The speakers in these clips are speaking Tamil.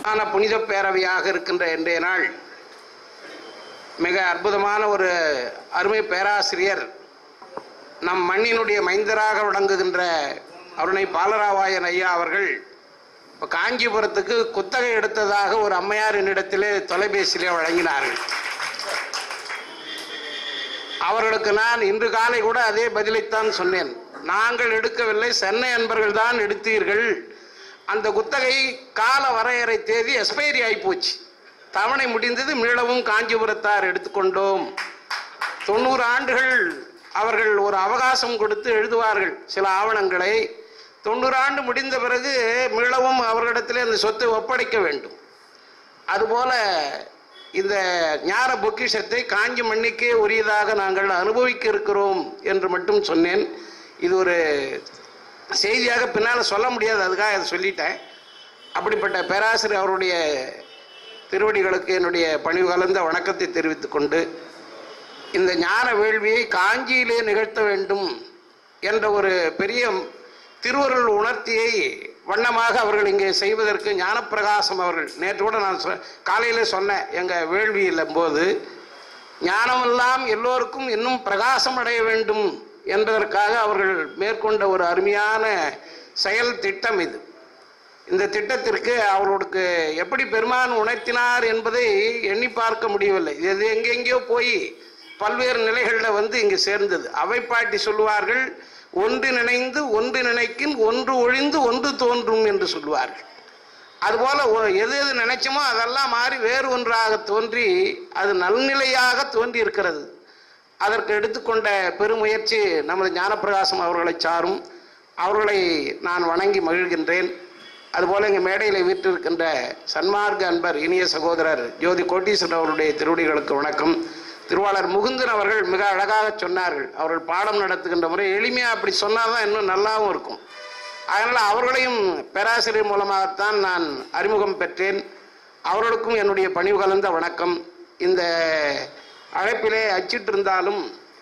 ஆன புனித பேரவையாக இருக்கின்ற இன்றைய நாள் மிக அற்புதமான ஒரு அருமை பேராசிரியர் நம் மண்ணினுடைய மைந்தராக விளங்குகின்ற அருணை பாலராவாயன் ஐயா அவர்கள் இப்போ காஞ்சிபுரத்துக்கு குத்தகை எடுத்ததாக ஒரு அம்மையார் என்னிடத்திலே தொலைபேசியிலே வழங்கினார்கள் அவர்களுக்கு நான் இன்று காலை கூட அதே பதிலைத்தான் சொன்னேன் நாங்கள் எடுக்கவில்லை சென்னை அன்பர்கள் தான் எடுத்தீர்கள் அந்த குத்தகை கால வரையறை தேதி எக்ஸ்பைரி ஆகிப்போச்சு தவணை முடிந்தது மீளவும் காஞ்சிபுரத்தார் எடுத்துக்கொண்டோம் தொண்ணூறு ஆண்டுகள் அவர்கள் ஒரு அவகாசம் கொடுத்து எழுதுவார்கள் சில ஆவணங்களை தொண்ணூறு ஆண்டு முடிந்த பிறகு மீளவும் அவர்களிடத்திலே அந்த சொத்தை ஒப்படைக்க வேண்டும் அதுபோல இந்த ஞான பொக்கிஷத்தை காஞ்சி மண்ணுக்கே உரியதாக நாங்கள் அனுபவிக்க இருக்கிறோம் என்று மட்டும் சொன்னேன் இது ஒரு செய்தியாக பின்னால் சொல்ல முடியாது அதுக்காக அதை சொல்லிட்டேன் அப்படிப்பட்ட பேராசிரியர் அவருடைய திருவடிகளுக்கு என்னுடைய பணிவு கலந்த வணக்கத்தை தெரிவித்துக் கொண்டு இந்த ஞான வேள்வியை காஞ்சியிலே நிகழ்த்த வேண்டும் என்ற ஒரு பெரிய திருவருள் உணர்த்தியை வண்ணமாக அவர்கள் இங்கே செய்வதற்கு ஞானப்பிரகாசம் அவர்கள் நேற்று கூட நான் சொ காலையில் சொன்னேன் எங்கள் வேள்வியில் போது ஞானமெல்லாம் எல்லோருக்கும் இன்னும் பிரகாசம் அடைய வேண்டும் என்பதற்காக அவர்கள் மேற்கொண்ட ஒரு அருமையான செயல் திட்டம் இது இந்த திட்டத்திற்கு அவர்களுக்கு எப்படி பெருமான் உணர்த்தினார் என்பதை எண்ணி பார்க்க முடியவில்லை இது எங்கெங்கேயோ போய் பல்வேறு நிலைகளில் வந்து இங்கு சேர்ந்தது அவைப்பாட்டி சொல்லுவார்கள் ஒன்று நினைந்து ஒன்று நினைக்கின் ஒன்று ஒழிந்து ஒன்று தோன்றும் என்று சொல்லுவார்கள் அதுபோல ஒ- எது எது நினைச்சோமோ அதெல்லாம் மாறி வேறு ஒன்றாக தோன்றி அது நல்நிலையாக தோன்றி இருக்கிறது அதற்கு எடுத்துக்கொண்ட பெருமுயற்சி நமது ஞானப்பிரகாசம் அவர்களை சாரும் அவர்களை நான் வணங்கி மகிழ்கின்றேன் அதுபோல இங்கே மேடையில் வீற்றிருக்கின்ற சன்மார்க்க அன்பர் இனிய சகோதரர் ஜோதி கோட்டீஸ்வரர் அவருடைய திருவடிகளுக்கு வணக்கம் திருவாளர் முகுந்தன் அவர்கள் மிக அழகாக சொன்னார்கள் அவர்கள் பாடம் நடத்துகின்ற முறை எளிமையாக அப்படி சொன்னால் தான் இன்னும் நல்லாவும் இருக்கும் அதனால் அவர்களையும் பேராசிரியர் மூலமாகத்தான் நான் அறிமுகம் பெற்றேன் அவர்களுக்கும் என்னுடைய பணிவு கலந்த வணக்கம் இந்த அழைப்பிலே அச்சிட்டிருந்தாலும்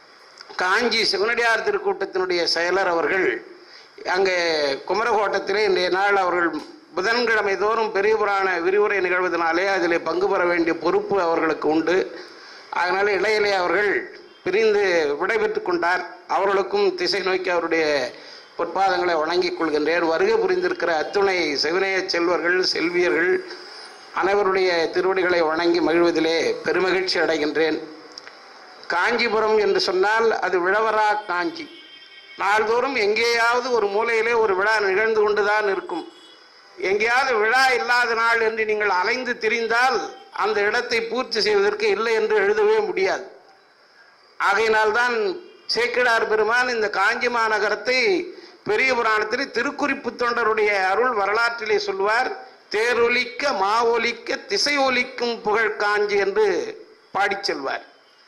காஞ்சி சிவனடியார் திருக்கூட்டத்தினுடைய செயலர் அவர்கள் அங்கே குமரகோட்டத்திலே இன்றைய நாள் அவர்கள் புதன்கிழமை தோறும் பெரிய புராண விரிவுரை நிகழ்வதனாலே அதிலே பங்கு பெற வேண்டிய பொறுப்பு அவர்களுக்கு உண்டு அதனால் இளையலே அவர்கள் பிரிந்து விடைபெற்றுக் கொண்டார் அவர்களுக்கும் திசை நோக்கி அவருடைய பொற்பாதங்களை வணங்கிக் கொள்கின்றேன் வருகை புரிந்திருக்கிற அத்துணை செவினைய செல்வர்கள் செல்வியர்கள் அனைவருடைய திருவடிகளை வணங்கி மகிழ்வதிலே பெருமகிழ்ச்சி அடைகின்றேன் காஞ்சிபுரம் என்று சொன்னால் அது விழவரா காஞ்சி நாள்தோறும் எங்கேயாவது ஒரு மூலையிலே ஒரு விழா நிகழ்ந்து கொண்டுதான் இருக்கும் எங்கேயாவது விழா இல்லாத நாள் என்று நீங்கள் அலைந்து திரிந்தால் அந்த இடத்தை பூர்த்தி செய்வதற்கு இல்லை என்று எழுதவே முடியாது ஆகையினால்தான் சேக்கிடார் பெருமான் இந்த காஞ்சி மாநகரத்தை பெரிய புராணத்தில் திருக்குறிப்பு தொண்டருடைய அருள் வரலாற்றிலே சொல்வார் தேரொலிக்க மாவொலிக்க திசை ஒலிக்கும் புகழ் காஞ்சி என்று பாடிச் செல்வார்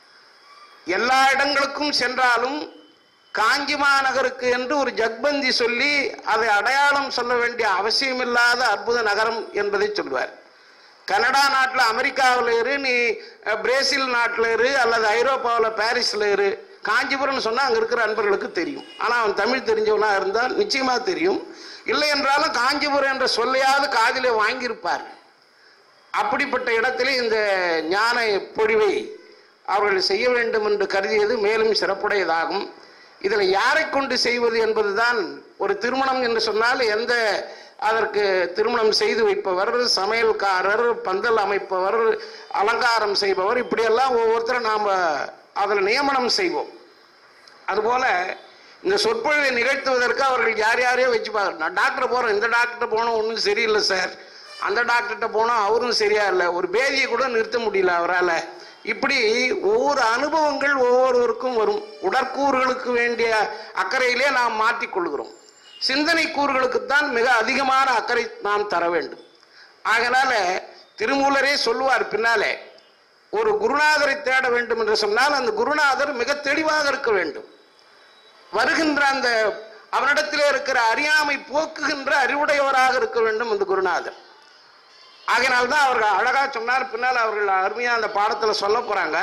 எல்லா இடங்களுக்கும் சென்றாலும் காஞ்சி மாநகருக்கு என்று ஒரு ஜக்பந்தி சொல்லி அதை அடையாளம் சொல்ல வேண்டிய அவசியமில்லாத அற்புத நகரம் என்பதை சொல்வார் கனடா நாட்டில் அமெரிக்காவில் இரு நீ அஹ், பிரேசில் நாட்டில் இரு அல்லது ஐரோப்பாவில் பாரிஸில் இரு காஞ்சிபுரம்னு சொன்னால் அங்கே இருக்கிற அன்பர்களுக்கு தெரியும் ஆனால் அவன் தமிழ் தெரிஞ்சவனா இருந்தால் நிச்சயமாக தெரியும் இல்லை என்றாலும் காஞ்சிபுரம் என்ற சொல்லையாவது காதிலே வாங்கியிருப்பார் அப்படிப்பட்ட இடத்திலே இந்த ஞான பொழிவை அவர்கள் செய்ய வேண்டும் என்று கருதியது மேலும் சிறப்புடையதாகும் இதில் யாரை கொண்டு செய்வது என்பதுதான் ஒரு திருமணம் என்று சொன்னால் எந்த அதற்கு திருமணம் செய்து வைப்பவர் சமையல்காரர் பந்தல் அமைப்பவர் அலங்காரம் செய்பவர் இப்படியெல்லாம் ஒவ்வொருத்தரை நாம் அதில் நியமனம் செய்வோம் அதுபோல இந்த சொற்பொழிவை நிகழ்த்துவதற்கு அவர்கள் யார் யாரையோ வச்சுப்பாங்க நான் டாக்டர் போகிறேன் இந்த டாக்டர் போனோம் ஒன்றும் சரியில்லை சார் அந்த டாக்டர்கிட்ட போனோம் அவரும் சரியா இல்லை ஒரு பேதியை கூட நிறுத்த முடியல அவரால் இப்படி ஒவ்வொரு அனுபவங்கள் ஒவ்வொருவருக்கும் வரும் உடற்கூறுகளுக்கு வேண்டிய அக்கறையிலே நாம் மாற்றிக்கொள்கிறோம் சிந்தனை கூறுகளுக்குத்தான் மிக அதிகமான அக்கறை நாம் தர வேண்டும் ஆகனால திருமூலரே சொல்லுவார் பின்னாலே ஒரு குருநாதரை தேட வேண்டும் என்று சொன்னால் அந்த குருநாதர் மிக தெளிவாக இருக்க வேண்டும் வருகின்ற அந்த அவனிடத்திலே இருக்கிற அறியாமை போக்குகின்ற அறிவுடையவராக இருக்க வேண்டும் அந்த குருநாதர் ஆகையினால்தான் அவர்கள் அழகா சொன்னார் பின்னால் அவர்கள் அருமையா அந்த பாடத்துல சொல்ல போறாங்க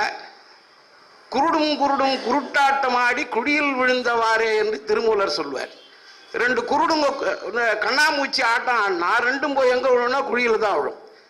குருடும் குருடும் குருட்டாட்டமாடி குடியில் விழுந்தவாறே என்று திருமூலர் சொல்வார் ரெண்டு குருடுங்க க- கண்ணாமூச்சி ஆட்டம் ஆடினா ரெண்டும் போய் எங்க விழும்னா குழியில தான் விழும்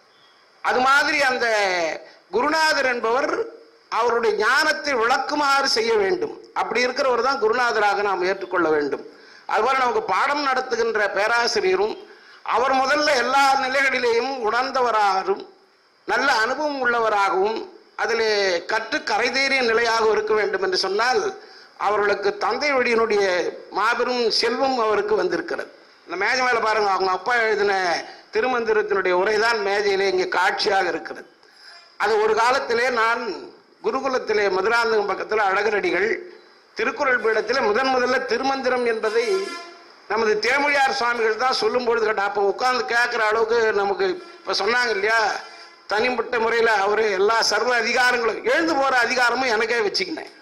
அது மாதிரி அந்த குருநாதர் என்பவர் அவருடைய ஞானத்தை விளக்குமாறு செய்ய வேண்டும் அப்படி இருக்கிறவர் தான் குருநாதராக நாம் ஏற்றுக்கொள்ள வேண்டும் அதுபோல நமக்கு பாடம் நடத்துகின்ற பேராசிரியரும் அவர் முதல்ல எல்லா நிலைகளிலேயும் உணர்ந்தவராகவும் நல்ல அனுபவம் உள்ளவராகவும் அதில் கற்று கரைதேறிய நிலையாக இருக்க வேண்டும் என்று சொன்னால் அவர்களுக்கு தந்தை வழியினுடைய மாபெரும் செல்வம் அவருக்கு வந்திருக்கிறது இந்த மேஜை மேலே பாருங்க அவங்க அப்பா எழுதின திருமந்திரத்தினுடைய உரைதான் மேஜையிலே இங்கே காட்சியாக இருக்கிறது அது ஒரு காலத்திலே நான் குருகுலத்திலே மதுராந்தகம் பக்கத்தில் அழகரடிகள் திருக்குறள் பீடத்தில் முதன் முதல்ல திருமந்திரம் என்பதை நமது தேமொழியார் சுவாமிகள் தான் சொல்லும் பொழுது கேட்டா அப்போ உட்கார்ந்து கேட்குற அளவுக்கு நமக்கு இப்போ சொன்னாங்க இல்லையா தனிப்பட்ட முறையில் அவரு எல்லா சர்வ அதிகாரங்களும் எழுந்து போற அதிகாரமும் எனக்கே வச்சுக்கினேன்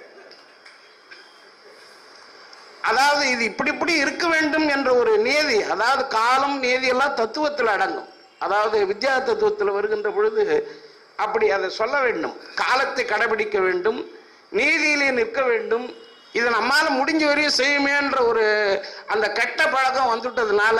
அதாவது இது இப்படி இப்படி இருக்க வேண்டும் என்ற ஒரு நியதி அதாவது காலம் நியதி எல்லாம் தத்துவத்தில் அடங்கும் அதாவது வித்யா தத்துவத்தில் வருகின்ற பொழுது அப்படி அதை சொல்ல வேண்டும் காலத்தை கடைபிடிக்க வேண்டும் நீதியிலே நிற்க வேண்டும் இதை நம்மால முடிஞ்ச வரையும் செய்யுமேன்ற ஒரு அந்த கெட்ட பழக்கம் வந்துட்டதுனால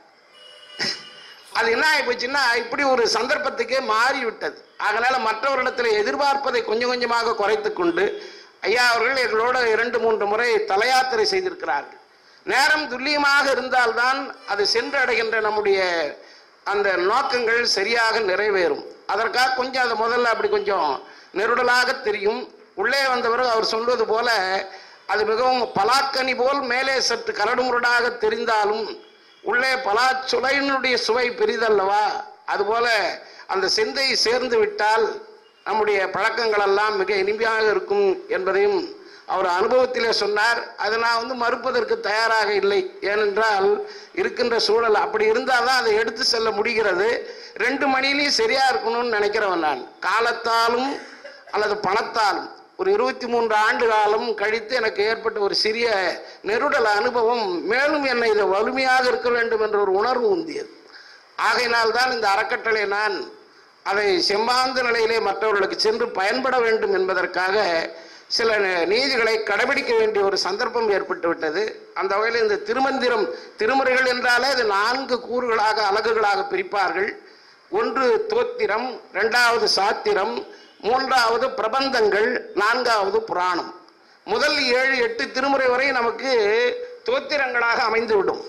அது என்ன ஆகி போச்சுன்னா இப்படி ஒரு சந்தர்ப்பத்துக்கே மாறி விட்டது அதனால மற்றவரிடத்தில் எதிர்பார்ப்பதை கொஞ்சம் கொஞ்சமாக குறைத்து கொண்டு ஐயா அவர்கள் எங்களோட இரண்டு மூன்று முறை தலையாத்திரை செய்திருக்கிறார்கள் நேரம் துல்லியமாக இருந்தால்தான் அது சென்றடைகின்ற நம்முடைய அந்த நோக்கங்கள் சரியாக நிறைவேறும் அதற்காக கொஞ்சம் அது முதல்ல அப்படி கொஞ்சம் நெருடலாக தெரியும் உள்ளே வந்தவர் அவர் சொல்வது போல அது மிகவும் பலாக்கனி போல் மேலே சற்று கரடுமுரடாக தெரிந்தாலும் உள்ளே பலாச்சுளையினுடைய சுவை பெரிதல்லவா அதுபோல அந்த சிந்தை சேர்ந்து விட்டால் நம்முடைய பழக்கங்கள் எல்லாம் மிக இனிமையாக இருக்கும் என்பதையும் அவர் அனுபவத்திலே சொன்னார் அதை நான் வந்து மறுப்பதற்கு தயாராக இல்லை ஏனென்றால் இருக்கின்ற சூழல் அப்படி இருந்தால் தான் அதை எடுத்து செல்ல முடிகிறது ரெண்டு மணிலையும் சரியா இருக்கணும்னு நினைக்கிறவன் நான் காலத்தாலும் அல்லது பணத்தாலும் ஒரு இருபத்தி மூன்று ஆண்டு காலம் கழித்து எனக்கு ஏற்பட்ட ஒரு சிறிய நெருடல் அனுபவம் மேலும் என்னை இதை வலிமையாக இருக்க வேண்டும் என்ற ஒரு உணர்வு உந்தியது ஆகையினால் தான் இந்த அறக்கட்டளை நான் அதை செம்பாந்த நிலையிலே மற்றவர்களுக்கு சென்று பயன்பட வேண்டும் என்பதற்காக சில நீதிகளை கடைபிடிக்க வேண்டிய ஒரு சந்தர்ப்பம் ஏற்பட்டு விட்டது அந்த வகையில் இந்த திருமந்திரம் திருமுறைகள் என்றாலே இது நான்கு கூறுகளாக அலகுகளாக பிரிப்பார்கள் ஒன்று தோத்திரம் இரண்டாவது சாத்திரம் மூன்றாவது பிரபந்தங்கள் நான்காவது புராணம் முதல் ஏழு எட்டு திருமுறை வரை நமக்கு தோத்திரங்களாக அமைந்துவிடும்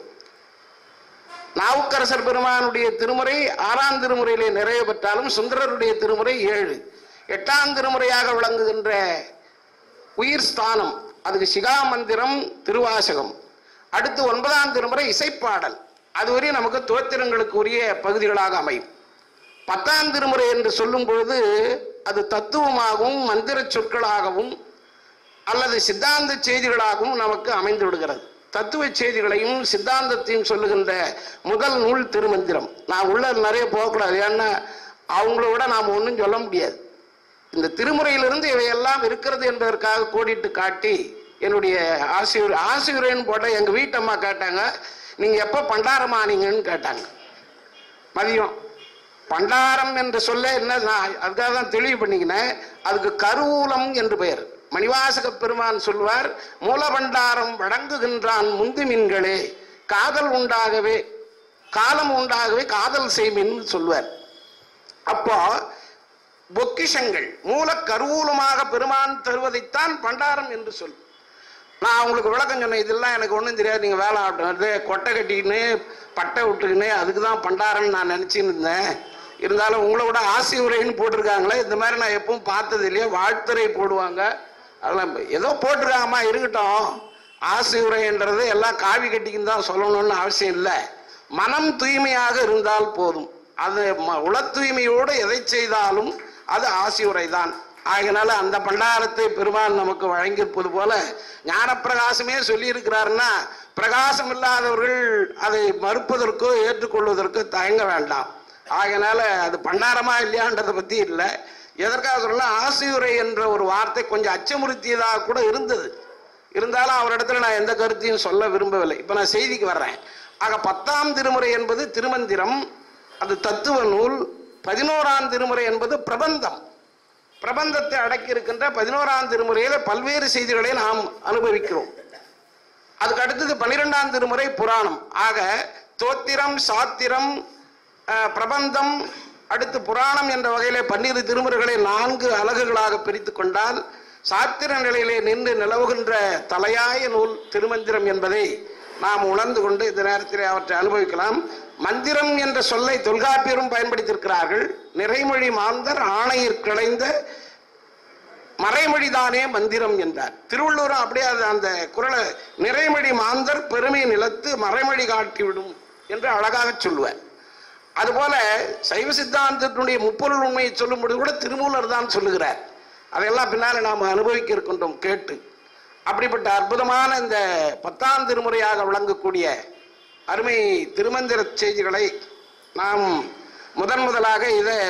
நாவுக்கரசர் பெருமானுடைய திருமுறை ஆறாம் திருமுறையிலே நிறைவு பெற்றாலும் சுந்தரருடைய திருமுறை ஏழு எட்டாம் திருமுறையாக விளங்குகின்ற உயிர் ஸ்தானம் அதுக்கு சிகா மந்திரம் திருவாசகம் அடுத்து ஒன்பதாம் திருமுறை இசைப்பாடல் அதுவரை நமக்கு தோத்திரங்களுக்கு உரிய பகுதிகளாக அமையும் பத்தாம் திருமுறை என்று சொல்லும் பொழுது அது தத்துவமாகவும் மந்திர சொற்களாகவும் அல்லது சித்தாந்த செய்திகளாகவும் நமக்கு அமைந்து விடுகிறது தத்துவ செய்திகளையும் சித்தாந்தத்தையும் சொல்லுகின்ற முதல் நூல் திருமந்திரம் நான் உள்ள நிறைய போகக்கூடாது ஏன்னா அவங்கள விட நாம் ஒன்றும் சொல்ல முடியாது இந்த திருமுறையிலிருந்து இவையெல்லாம் இருக்கிறது என்பதற்காக கோடிட்டு காட்டி என்னுடைய ஆசிரியர் ஆசிரியர்னு போட்ட எங்கள் வீட்டம்மா கேட்டாங்க நீங்கள் எப்போ பண்டாரமானீங்கன்னு கேட்டாங்க மதியம் பண்டாரம் என்று சொல்ல என்ன நான் அதுக்காக தான் தெளிவு பண்ணிக்கினேன் அதுக்கு கருவூலம் என்று பெயர் மணிவாசக பெருமான் சொல்வார் மூலபண்டாரம் வழங்குகின்றான் முந்து மீன்களே காதல் உண்டாகவே காலம் உண்டாகவே காதல் செய்மின் சொல்வார் அப்போ பொக்கிஷங்கள் மூல கருவூலமாக பெருமான் தருவதைத்தான் பண்டாரம் என்று சொல் நான் உங்களுக்கு விளக்கம் சொன்னேன் இதெல்லாம் எனக்கு ஒன்றும் தெரியாது நீங்கள் வேலை ஆகட்டும் கொட்டை கட்டிக்கின்னு பட்டை விட்டுக்கின்னு அதுக்கு தான் பண்டாரம்னு நான் நினச்சின்னு இருந்தேன் இருந்தாலும் உங்களை விட ஆசி உரைன்னு போட்டிருக்காங்களே இந்த மாதிரி நான் எப்பவும் பார்த்தது இல்லையா வாழ்த்துறை போடுவாங்க அதெல்லாம் ஏதோ போட்டிருக்காங்கம்மா இருக்கட்டும் ஆசி உரைன்றது எல்லாம் காவி கட்டிக்கின்னு தான் சொல்லணும்னு அவசியம் இல்லை மனம் தூய்மையாக இருந்தால் போதும் அது ம- உள தூய்மையோடு எதை செய்தாலும் அது ஆசி உரைதான் ஆகையினால அந்த பண்டாரத்தை பெருமான் நமக்கு வழங்கியிருப்பது போல ஞானப்பிரகாசமே சொல்லியிருக்கிறாருன்னா பிரகாசம் இல்லாதவர்கள் அதை மறுப்பதற்கோ ஏற்றுக்கொள்வதற்கோ தயங்க வேண்டாம் ஆகையினால அது பண்டாரமா இல்லையான்றதை பத்தி இல்லை எதற்காக சொல்லலாம் ஆசியுரை என்ற ஒரு வார்த்தை கொஞ்சம் அச்சமுறுத்தியதாக கூட இருந்தது இருந்தாலும் அவரிடத்துல நான் எந்த கருத்தையும் சொல்ல விரும்பவில்லை இப்போ நான் செய்திக்கு வர்றேன் ஆக பத்தாம் திருமுறை என்பது திருமந்திரம் அது தத்துவ நூல் பதினோராம் திருமுறை என்பது பிரபந்தம் பிரபந்தத்தை அடக்கி இருக்கின்ற பதினோராம் திருமுறையில பல்வேறு செய்திகளை நாம் அனுபவிக்கிறோம் அதுக்கு அடுத்தது பன்னிரெண்டாம் திருமுறை புராணம் ஆக தோத்திரம் சாத்திரம் அஹ், பிரபந்தம் அடுத்து புராணம் என்ற வகையிலே பன்னிரு திருமுறைகளை நான்கு அலகுகளாக பிரித்து கொண்டால் சாத்திர நிலையிலே நின்று நிலவுகின்ற தலையாய நூல் திருமந்திரம் என்பதை நாம் உணர்ந்து கொண்டு இந்த நேரத்திலே அவற்றை அனுபவிக்கலாம் மந்திரம் என்ற சொல்லை தொல்காப்பியரும் பயன்படுத்தியிருக்கிறார்கள் நிறைமொழி மாந்தர் ஆணையிற் கிளைந்த மறைமொழிதானே மந்திரம் என்றார் திருவள்ளுவரும் அப்படியே அது அந்த குரலை நிறைமொழி மாந்தர் பெருமை நிலத்து மறைமொழி காட்டிவிடும் என்று அழகாக சொல்லுவார் அதுபோல சைவ சித்தாந்தத்தினுடைய முப்பொருள் உண்மையை சொல்லும்போது கூட திருமூலர் தான் சொல்லுகிறார் அதையெல்லாம் பின்னால நாம் அனுபவிக்க இருக்கின்றோம் கேட்டு அப்படிப்பட்ட அற்புதமான இந்த பத்தாம் திருமுறையாக விளங்கக்கூடிய அருமை திருமந்திர செய்திகளை நாம் முதன் முதலாக இதை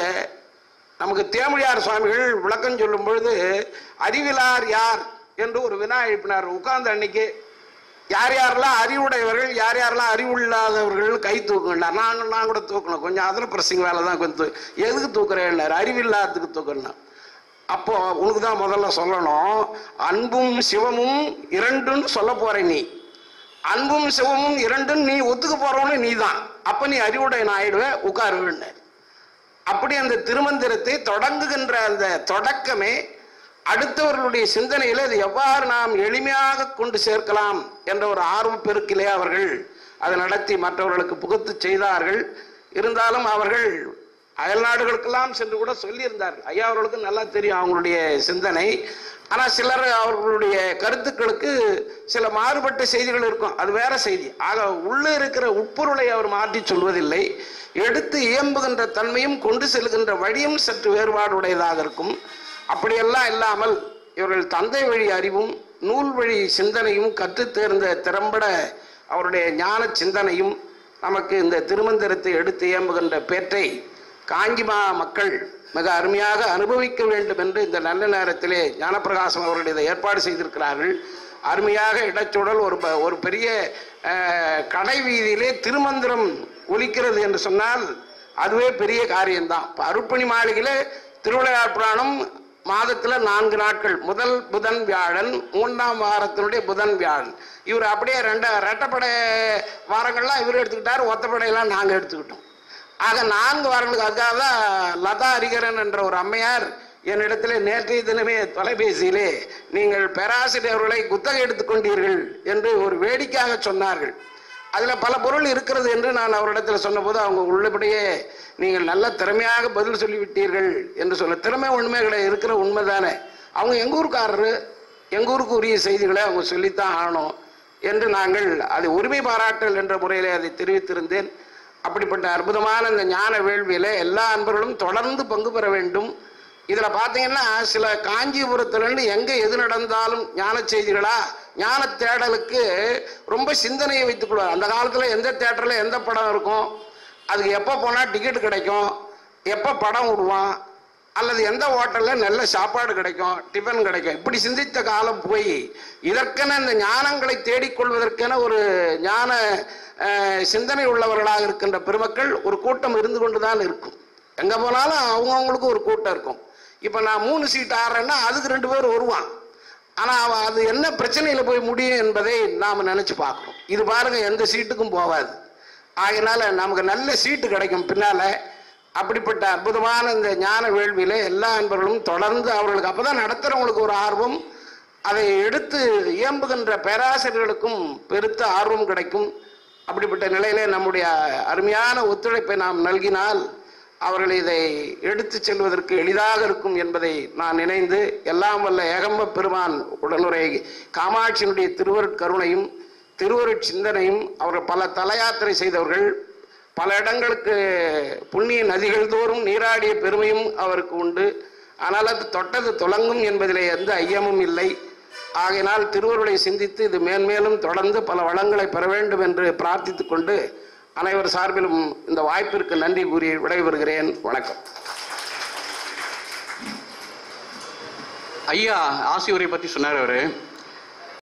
நமக்கு தேமொழியார் சுவாமிகள் விளக்கம் சொல்லும் பொழுது அறிவிலார் யார் என்று ஒரு வினா எழுப்பினார் உட்கார்ந்த அன்னைக்கு யார் யாரெல்லாம் அறிவுடையவர்கள் யார் யாரெல்லாம் அறிவில்லாதவர்கள் கை தூக்குங்கண்ணா நான் நான் கூட தூக்கணும் கொஞ்சம் அதில் பிரசிங் வேலை தான் கொஞ்சம் தூ- எதுக்கு தூக்குறேன்னாரு அறிவில்லாததுக்கு தூக்கணும் அப்போ உனக்கு தான் முதல்ல சொல்லணும் அன்பும் சிவமும் இரண்டுன்னு சொல்ல போற நீ அன்பும் சிவமும் இரண்டும் நீ ஒத்துக்க போறவனு நீ தான் அப்ப நீ அறிவுடைய ஆயிடுவ உட்காருவேன்னாரு அப்படி அந்த திருமந்திரத்தை தொடங்குகின்ற அந்த தொடக்கமே அடுத்தவர்களுடைய சிந்தனையில் அது எவ்வாறு நாம் எளிமையாக கொண்டு சேர்க்கலாம் என்ற ஒரு ஆர்வ பெருக்கிலே அவர்கள் அதை நடத்தி மற்றவர்களுக்கு புகுத்து செய்தார்கள் இருந்தாலும் அவர்கள் அயல் நாடுகளுக்கெல்லாம் சென்று கூட சொல்லியிருந்தார்கள் ஐயா அவர்களுக்கு நல்லா தெரியும் அவங்களுடைய சிந்தனை ஆனால் சிலர் அவர்களுடைய கருத்துக்களுக்கு சில மாறுபட்ட செய்திகள் இருக்கும் அது வேற செய்தி ஆக உள்ளே இருக்கிற உட்பொருளை அவர் மாற்றி சொல்வதில்லை எடுத்து இயம்புகின்ற தன்மையும் கொண்டு செல்கின்ற வழியும் சற்று வேறுபாடுடையதாக இருக்கும் அப்படியெல்லாம் இல்லாமல் இவர்கள் தந்தை வழி அறிவும் நூல் வழி சிந்தனையும் கற்றுத் தேர்ந்த திறம்பட அவருடைய ஞான சிந்தனையும் நமக்கு இந்த திருமந்திரத்தை எடுத்து இயம்புகின்ற பேற்றை காஞ்சிமா மக்கள் மிக அருமையாக அனுபவிக்க வேண்டும் என்று இந்த நல்ல நேரத்திலே ஞானப்பிரகாசம் அவர்கள் இதை ஏற்பாடு செய்திருக்கிறார்கள் அருமையாக இடச்சூழல் ஒரு ப- ஒரு பெரிய அஹ், கடை வீதியிலே திருமந்திரம் ஒலிக்கிறது என்று சொன்னால் அதுவே பெரிய காரியம்தான் இப்போ அருப்பணி மாளிகையில் திருவிளையார் புராணம் மாதத்தில் நான்கு நாட்கள் முதல் புதன் வியாழன் மூன்றாம் வாரத்தினுடைய புதன் வியாழன் இவர் அப்படியே ரெண்ட ரெட்டப்படை வாரங்கள்லாம் இவர் எடுத்துக்கிட்டார் ஒத்தப்படையெல்லாம் நாங்கள் எடுத்துக்கிட்டோம் ஆக நான்கு வாரங்களுக்கு அதுக்காக தான் லதா ஹரிகரன் என்ற ஒரு அம்மையார் என்னிடத்தில் நேற்றைய தினமே தொலைபேசியிலே நீங்கள் பேராசிரியர்களை குத்தகை எடுத்துக்கொண்டீர்கள் என்று ஒரு வேடிக்கையாக சொன்னார்கள் அதில் பல பொருள் இருக்கிறது என்று நான் அவரிடத்தில் சொன்னபோது அவங்க உள்ளபடியே நீங்கள் நல்ல திறமையாக பதில் சொல்லிவிட்டீர்கள் என்று சொல்ல திறமை உண்மை கிடையாது இருக்கிற உண்மை தானே அவங்க எங்கள் ஊருக்காரரு எங்கள் ஊருக்கு உரிய செய்திகளை அவங்க சொல்லித்தான் ஆகணும் என்று நாங்கள் அதை உரிமை பாராட்டல் என்ற முறையிலே அதை தெரிவித்திருந்தேன் அப்படிப்பட்ட அற்புதமான இந்த ஞான வேள்வியில எல்லா அன்பர்களும் தொடர்ந்து பங்கு பெற வேண்டும் இதில் பார்த்தீங்கன்னா சில காஞ்சிபுரத்துலேருந்து எங்கே எது நடந்தாலும் ஞான செய்திகளா ஞான தேடலுக்கு ரொம்ப சிந்தனையை வைத்துக் கொள்வார் அந்த காலத்தில் எந்த தேட்டரில் எந்த படம் இருக்கும் அதுக்கு எப்போ போனால் டிக்கெட் கிடைக்கும் எப்போ படம் விடுவான் அல்லது எந்த ஹோட்டலில் நல்ல சாப்பாடு கிடைக்கும் டிஃபன் கிடைக்கும் இப்படி சிந்தித்த காலம் போய் இதற்கென இந்த ஞானங்களை தேடிக்கொள்வதற்கென ஒரு ஞான அஹ், சிந்தனை உள்ளவர்களாக இருக்கின்ற பெருமக்கள் ஒரு கூட்டம் இருந்து கொண்டு தான் இருக்கும் எங்கே போனாலும் அவங்கவுங்களுக்கு ஒரு கூட்டம் இருக்கும் இப்போ நான் மூணு சீட் ஆடுறேன்னா அதுக்கு ரெண்டு பேர் வருவான் ஆனால் அவன் அது என்ன பிரச்சனையில் போய் முடியும் என்பதை நாம் நினச்சி பார்க்கணும் இது பாருங்க எந்த சீட்டுக்கும் போகாது ஆகையினால நமக்கு நல்ல சீட்டு கிடைக்கும் பின்னால அப்படிப்பட்ட அற்புதமான இந்த ஞான வேள்வியில எல்லா அன்பர்களும் தொடர்ந்து அவர்களுக்கு அப்பதான் நடத்துறவங்களுக்கு ஒரு ஆர்வம் அதை எடுத்து இயம்புகின்ற பேராசிரியர்களுக்கும் பெருத்த ஆர்வம் கிடைக்கும் அப்படிப்பட்ட நிலையிலே நம்முடைய அருமையான ஒத்துழைப்பை நாம் நல்கினால் அவர்கள் இதை எடுத்துச் செல்வதற்கு எளிதாக இருக்கும் என்பதை நான் நினைந்து எல்லாம் வல்ல ஏகம்ப பெருமான் உடனுரை காமாட்சியினுடைய திருவருட்கருணையும் திருவருட் சிந்தனையும் அவர்கள் பல தல யாத்திரை செய்தவர்கள் பல இடங்களுக்கு புண்ணிய நதிகள் தோறும் நீராடிய பெருமையும் அவருக்கு உண்டு ஆனால் அது தொட்டது துலங்கும் என்பதிலே எந்த ஐயமும் இல்லை ஆகையினால் திருவருளை சிந்தித்து இது மேன்மேலும் தொடர்ந்து பல வளங்களை பெற வேண்டும் என்று பிரார்த்தித்துக் கொண்டு அனைவர் சார்பிலும் இந்த வாய்ப்பிற்கு நன்றி கூறி விடைபெறுகிறேன் வணக்கம் ஐயா ஆசி உரை பற்றி சொன்னார் அவர்